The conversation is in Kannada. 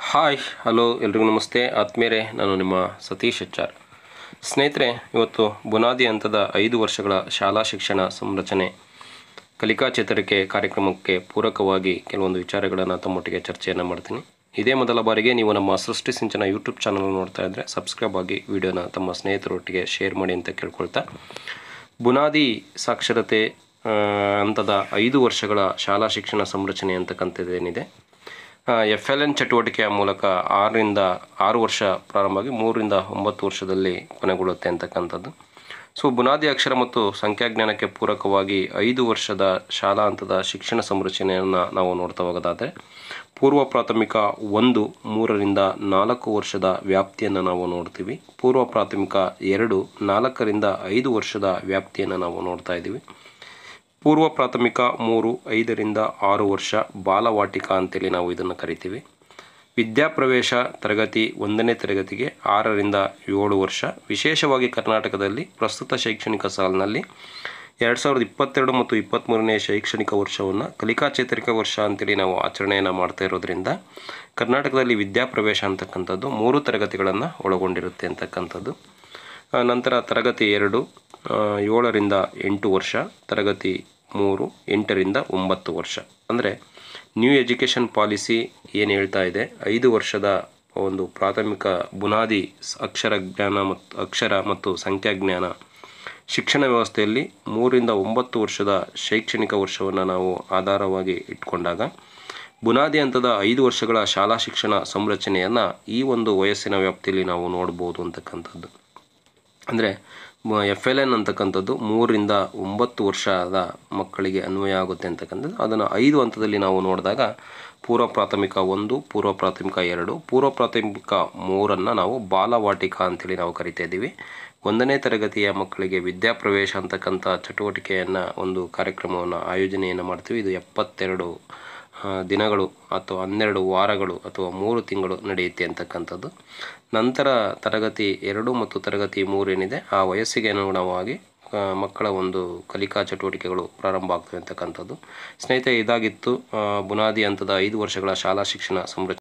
ಹಾಯ್ ಹಲೋ ಎಲ್ರಿಗೂ ನಮಸ್ತೆ ಆತ್ಮೀಯರೇ ನಾನು ನಿಮ್ಮ ಸತೀಶ್ ಎಚ್ಚಾರ್ ಸ್ನೇಹಿತರೆ ಇವತ್ತು ಬುನಾದಿ ಹಂತದ ಐದು ವರ್ಷಗಳ ಶಾಲಾ ಶಿಕ್ಷಣ ಸಂರಚನೆ ಕಲಿಕಾ ಚೇತರಿಕೆ ಕಾರ್ಯಕ್ರಮಕ್ಕೆ ಪೂರಕವಾಗಿ ಕೆಲವೊಂದು ವಿಚಾರಗಳನ್ನು ತಮ್ಮೊಟ್ಟಿಗೆ ಚರ್ಚೆಯನ್ನು ಮಾಡ್ತೀನಿ ಇದೇ ಮೊದಲ ಬಾರಿಗೆ ನೀವು ನಮ್ಮ ಸೃಷ್ಟಿ ಸಿಂಚನ ಯೂಟ್ಯೂಬ್ ಚಾನಲ್ ನೋಡ್ತಾ ಇದ್ದರೆ ಸಬ್ಸ್ಕ್ರೈಬ್ ಆಗಿ ವಿಡಿಯೋನ ತಮ್ಮ ಸ್ನೇಹಿತರೊಟ್ಟಿಗೆ ಶೇರ್ ಮಾಡಿ ಅಂತ ಕೇಳ್ಕೊಳ್ತಾ ಬುನಾದಿ ಸಾಕ್ಷರತೆ ಆ, ಹಂತದ ಐದು ವರ್ಷಗಳ ಶಾಲಾ ಶಿಕ್ಷಣ ಸಂರಚನೆ ಅಂತಕ್ಕಂಥದ್ದೇನಿದೆ ಎಫ್ ಎಲ್ ಎನ್ ಚಟುವಟಿಕೆಯ ಮೂಲಕ ಆರರಿಂದ ಆರು ವರ್ಷ ಪ್ರಾರಂಭವಾಗಿ ಮೂರರಿಂದ ಒಂಬತ್ತು ವರ್ಷದಲ್ಲಿ ಕೊನೆಗೊಳ್ಳುತ್ತೆ ಅಂತಕ್ಕಂಥದ್ದು ಸೊ ಬುನಾದಿ ಅಕ್ಷರ ಮತ್ತು ಸಂಖ್ಯಾಜ್ಞಾನಕ್ಕೆ ಪೂರಕವಾಗಿ ಐದು ವರ್ಷದ ಶಾಲಾ ಹಂತದ ಶಿಕ್ಷಣ ಸಂರಚನೆಯನ್ನು ನಾವು ನೋಡ್ತಾ ಹೋಗೋದಾದರೆ ಪೂರ್ವ ಪ್ರಾಥಮಿಕ ಒಂದು ಮೂರರಿಂದ ನಾಲ್ಕು ವರ್ಷದ ವ್ಯಾಪ್ತಿಯನ್ನು ನಾವು ನೋಡ್ತೀವಿ ಪೂರ್ವ ಪ್ರಾಥಮಿಕ ಎರಡು ನಾಲ್ಕರಿಂದ ಐದು ವರ್ಷದ ವ್ಯಾಪ್ತಿಯನ್ನು ನಾವು ನೋಡ್ತಾ ಇದ್ದೀವಿ ಪೂರ್ವ ಪ್ರಾಥಮಿಕ ಮೂರು ಐದರಿಂದ ಆರು ವರ್ಷ ಬಾಲವಾಟಿಕ ಅಂತೇಳಿ ನಾವು ಇದನ್ನು ಕರಿತೀವಿ ವಿದ್ಯಾಪ್ರವೇಶ ತರಗತಿ ಒಂದನೇ ತರಗತಿಗೆ ಆರರಿಂದ ಏಳು ವರ್ಷ ವಿಶೇಷವಾಗಿ ಕರ್ನಾಟಕದಲ್ಲಿ ಪ್ರಸ್ತುತ ಶೈಕ್ಷಣಿಕ ಸಾಲಿನಲ್ಲಿ ಎರಡು ಸಾವಿರದ ಇಪ್ಪತ್ತೆರಡು ಮತ್ತು ಇಪ್ಪತ್ತ್ಮೂರನೇ ಶೈಕ್ಷಣಿಕ ವರ್ಷವನ್ನು ಕಲಿಕಾ ಚೇತರಿಕಾ ವರ್ಷ ಅಂತೇಳಿ ನಾವು ಆಚರಣೆಯನ್ನು ಮಾಡ್ತಾ ಇರೋದ್ರಿಂದ ಕರ್ನಾಟಕದಲ್ಲಿ ವಿದ್ಯಾಪ್ರವೇಶ ಅಂತಕ್ಕಂಥದ್ದು ಮೂರು ತರಗತಿಗಳನ್ನು ಒಳಗೊಂಡಿರುತ್ತೆ ಅಂತಕ್ಕಂಥದ್ದು ಆ, ನಂತರ ತರಗತಿ ಎರಡು ಆ, ಏಳರಿಂದ ಎಂಟು ವರ್ಷ ತರಗತಿ ಮೂರು ಎಂಟರಿಂದ ಒಂಬತ್ತು ವರ್ಷ ಅಂದರೆ ನ್ಯೂ ಎಜುಕೇಷನ್ ಪಾಲಿಸಿ ಏನು ಹೇಳ್ತಾ ಇದೆ ಐದು ವರ್ಷದ ಒಂದು ಪ್ರಾಥಮಿಕ ಬುನಾದಿ ಸ್- ಅಕ್ಷರ ಜ್ಞಾನ ಮತ್ತು ಅಕ್ಷರ ಮತ್ತು ಸಂಖ್ಯಾಜ್ಞಾನ ಶಿಕ್ಷಣ ವ್ಯವಸ್ಥೆಯಲ್ಲಿ ಮೂರಿಂದ ಒಂಬತ್ತು ವರ್ಷದ ಶೈಕ್ಷಣಿಕ ವರ್ಷವನ್ನು ನಾವು ಆಧಾರವಾಗಿ ಇಟ್ಕೊಂಡಾಗ ಬುನಾದಿ ಹಂತದ ಐದು ವರ್ಷಗಳ ಶಾಲಾ ಶಿಕ್ಷಣ ಸಂರಚನೆಯನ್ನು ಈ ಒಂದು ವಯಸ್ಸಿನ ವ್ಯಾಪ್ತಿಯಲ್ಲಿ ನಾವು ನೋಡ್ಬೋದು ಅಂತಕ್ಕಂಥದ್ದು ಅಂದರೆ ಎಫ್ ಎಲ್ ಎನ್ ಅಂತಕ್ಕಂಥದ್ದು ಮೂರರಿಂದ ಒಂಬತ್ತು ವರ್ಷದ ಮಕ್ಕಳಿಗೆ ಅನ್ವಯ ಆಗುತ್ತೆ ಅಂತಕ್ಕಂಥದ್ದು ಅದನ್ನು ಐದು ಹಂತದಲ್ಲಿ ನಾವು ನೋಡಿದಾಗ ಪೂರ್ವ ಪ್ರಾಥಮಿಕ ಒಂದು ಪೂರ್ವ ಪ್ರಾಥಮಿಕ ಎರಡು ಪೂರ್ವ ಪ್ರಾಥಮಿಕ ಮೂರನ್ನು ನಾವು ಬಾಲವಾಟಿಕ ಅಂತೇಳಿ ನಾವು ಕರಿತಾ ಇದ್ದೀವಿ ಒಂದನೇ ತರಗತಿಯ ಮಕ್ಕಳಿಗೆ ವಿದ್ಯಾಪ್ರವೇಶ ಅಂತಕ್ಕಂಥ ಚಟುವಟಿಕೆಯನ್ನು ಒಂದು ಕಾರ್ಯಕ್ರಮವನ್ನು ಆಯೋಜನೆಯನ್ನು ಮಾಡ್ತೀವಿ ಇದು ಎಪ್ಪತ್ತೆರಡು ಆ, ದಿನಗಳು ಅಥವಾ ಹನ್ನೆರಡು ವಾರಗಳು ಅಥವಾ ಮೂರು ತಿಂಗಳು ನಡೆಯುತ್ತೆ ಅಂತಕ್ಕಂಥದ್ದು ನಂತರ ತರಗತಿ ಎರಡು ಮತ್ತು ತರಗತಿ ಮೂರು ಏನಿದೆ ಆ ವಯಸ್ಸಿಗೆ ಅನುಗುಣವಾಗಿ ಆ, ಮಕ್ಕಳ ಒಂದು ಕಲಿಕಾ ಚಟುವಟಿಕೆಗಳು ಪ್ರಾರಂಭ ಆಗ್ತವೆ ಅಂತಕ್ಕಂಥದ್ದು ಸ್ನೇಹಿತರೆ ಇದಾಗಿತ್ತು ಆ, ಬುನಾದಿ ಹಂತದ ಐದು ವರ್ಷಗಳ ಶಾಲಾ ಶಿಕ್ಷಣ ಸಂರಚನೆ